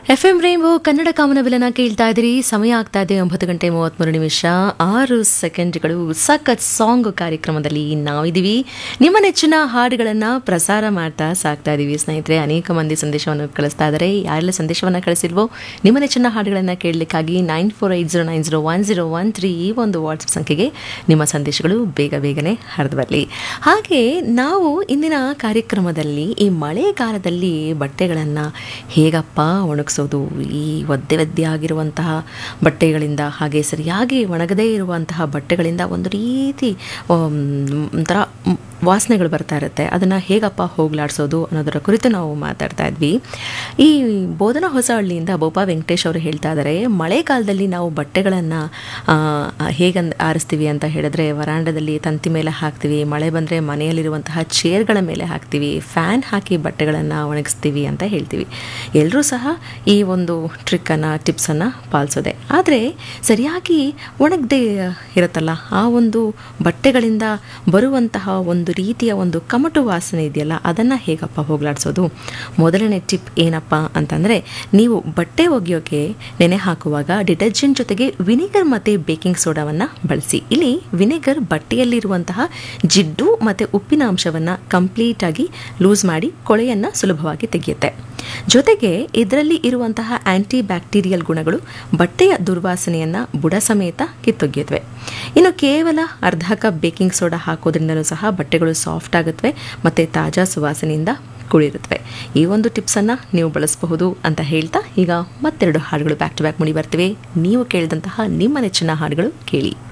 F M Rainbow Kannada ಕಾಮನಬಿಲನ ಕೇಳ್ತಾ ಇದ್ದೀರಿ ಸಮಯ ಆಗ್ತಾ ಇದೆ ಒಂಬತ್ತು ಗಂಟೆ ಮೂವತ್ತ್ಮೂರು ನಿಮಿಷ ಆರು ಸೆಕೆಂಡ್ಗಳು ಸಖತ್ ಸಾಂಗ್ ಕಾರ್ಯಕ್ರಮದಲ್ಲಿ ನಾವಿದ್ದೀವಿ ನಿಮ್ಮ ನೆಚ್ಚಿನ ಹಾಡುಗಳನ್ನು ಪ್ರಸಾರ ಮಾಡ್ತಾ ಸಾಕ್ತಾ ಇದ್ದೀವಿ ಸ್ನೇಹಿತರೆ ಅನೇಕ ಮಂದಿ ಸಂದೇಶವನ್ನು ಕಳಿಸ್ತಾ ಇದ್ದಾರೆ ಯಾರೆಲ್ಲ ಸಂದೇಶವನ್ನು ಕಳಿಸಿಲ್ವೋ ನಿಮ್ಮ ನೆಚ್ಚಿನ ಹಾಡುಗಳನ್ನು ಕೇಳಲಿಕ್ಕಾಗಿ nine four eight zero nine zero one zero one three ಈ ಒಂದು ವಾಟ್ಸಪ್ ಸಂಖ್ಯೆಗೆ ನಿಮ್ಮ ಸಂದೇಶಗಳು ಬೇಗ ಬೇಗನೆ ಹರಿದು ಬರಲಿ ಹಾಗೆ ನಾವು ಇಂದಿನ ಕಾರ್ಯಕ್ರಮದಲ್ಲಿ ಈ ಮಳೆಗಾಲದಲ್ಲಿ ಬಟ್ಟೆಗಳನ್ನು ಹೇಗಪ್ಪ ಒಣಗಿಸೋದು ಈ ಒದ್ದೆ ಒದ್ದೆ ಆಗಿರುವಂತಹ ಬಟ್ಟೆಗಳಿಂದ ಹಾಗೆ ಸರಿಯಾಗಿ ಒಣಗದೇ ಇರುವಂತಹ ಬಟ್ಟೆಗಳಿಂದ ಒಂದು ರೀತಿ ಆಮ್, ಒಂಥರ ಮ್, ವಾಸನೆಗಳು ಬರ್ತಾ ಇರುತ್ತೆ ಅದನ್ನು ಹೇಗಪ್ಪ ಹೋಗ್ಲಾಡಿಸೋದು ಅನ್ನೋದರ ಕುರಿತು ನಾವು ಮಾತಾಡ್ತಾ ಇದ್ವಿ ಈ ಬೋಧನಾ ಹೊಸಹಳ್ಳಿಯಿಂದ ಬೋಪಾ ವೆಂಕಟೇಶ್ ಅವರು ಹೇಳ್ತಾ ಇದ್ದಾರೆ ಮಳೆಗಾಲದಲ್ಲಿ ನಾವು ಬಟ್ಟೆಗಳನ್ನು ಹೇಗೆ ಆರಿಸ್ತೀವಿ ಅಂತ ಹೇಳಿದ್ರೆ ವರಾಂಡದಲ್ಲಿ ತಂತಿ ಮೇಲೆ ಹಾಕ್ತೀವಿ ಮಳೆ ಬಂದರೆ ಮನೆಯಲ್ಲಿರುವಂತಹ ಚೇರ್ಗಳ ಮೇಲೆ ಹಾಕ್ತೀವಿ ಫ್ಯಾನ್ ಹಾಕಿ ಬಟ್ಟೆಗಳನ್ನು ಒಣಗಿಸ್ತೀವಿ ಅಂತ ಹೇಳ್ತೀವಿ ಎಲ್ಲರೂ ಸಹ ಈ ಒಂದು ಟ್ರಿಕ್ಕನ್ನು ಟಿಪ್ಸನ್ನು ಪಾಲಿಸೋದೆ ಆದರೆ ಸರಿಯಾಗಿ ಒಣಗದೆ ಇರುತ್ತಲ್ಲ ಆ ಒಂದು ಬಟ್ಟೆಗಳಿಂದ ಬರುವಂತಹ ಒಂದು ರೀತಿಯ ಒಂದು ಕಮಟು ವಾಸನೆ ಇದೆಯಲ್ಲ ಅದನ್ನು ಹೇಗಪ್ಪ ಹೋಗಲಾಡಿಸೋದು ಮೊದಲನೇ ಟಿಪ್ ಏನಪ್ಪ ಅಂತಂದರೆ ನೀವು ಬಟ್ಟೆ ಒಗೆಯೋಕೆ ನೆನೆ ಹಾಕುವಾಗ ಡಿಟರ್ಜೆಂಟ್ ಜೊತೆಗೆ ವಿನೆಗರ್ ಮತ್ತು ಬೇಕಿಂಗ್ ಸೋಡಾವನ್ನು ಬಳಸಿ ಇಲ್ಲಿ ವಿನೆಗರ್ ಬಟ್ಟೆಯಲ್ಲಿರುವಂತಹ ಜಿಡ್ಡು ಮತ್ತು ಉಪ್ಪಿನ ಅಂಶವನ್ನು ಕಂಪ್ಲೀಟಾಗಿ ಲೂಸ್ ಮಾಡಿ ಕೊಳೆಯನ್ನು ಸುಲಭವಾಗಿ ತೆಗೆಯುತ್ತೆ ಜೊತೆಗೆ ಇದರಲ್ಲಿ ಇರುವಂತಹ ಆಂಟಿ ಬ್ಯಾಕ್ಟೀರಿಯಲ್ ಗುಣಗಳು ಬಟ್ಟೆಯ ದುರ್ವಾಸನೆಯನ್ನು ಬುಡ ಸಮೇತ ಕಿತ್ತೊಗೆಯುತ್ತವೆ ಇನ್ನು ಕೇವಲ ಅರ್ಧ ಕಪ್ ಬೇಕಿಂಗ್ ಸೋಡಾ ಹಾಕೋದ್ರಿಂದಲೂ ಸಹ ಬಟ್ಟೆಗಳು ಸಾಫ್ಟ್ ಆಗುತ್ತವೆ ಮತ್ತು ತಾಜಾ ಸುವಾಸನೆಯಿಂದ ಕೂಡಿರುತ್ತವೆ ಈ ಒಂದು ಟಿಪ್ಸನ್ನು ನೀವು ಬಳಸಬಹುದು ಅಂತ ಹೇಳ್ತಾ ಈಗ ಮತ್ತೆರಡು ಹಾಡುಗಳು ಬ್ಯಾಕ್ ಟು ಬ್ಯಾಕ್ ಮುಡಿ ಬರ್ತಿವೆ ನೀವು ಕೇಳಿದಂತಹ ನಿಮ್ಮ ನೆಚ್ಚಿನ ಹಾಡುಗಳು ಕೇಳಿ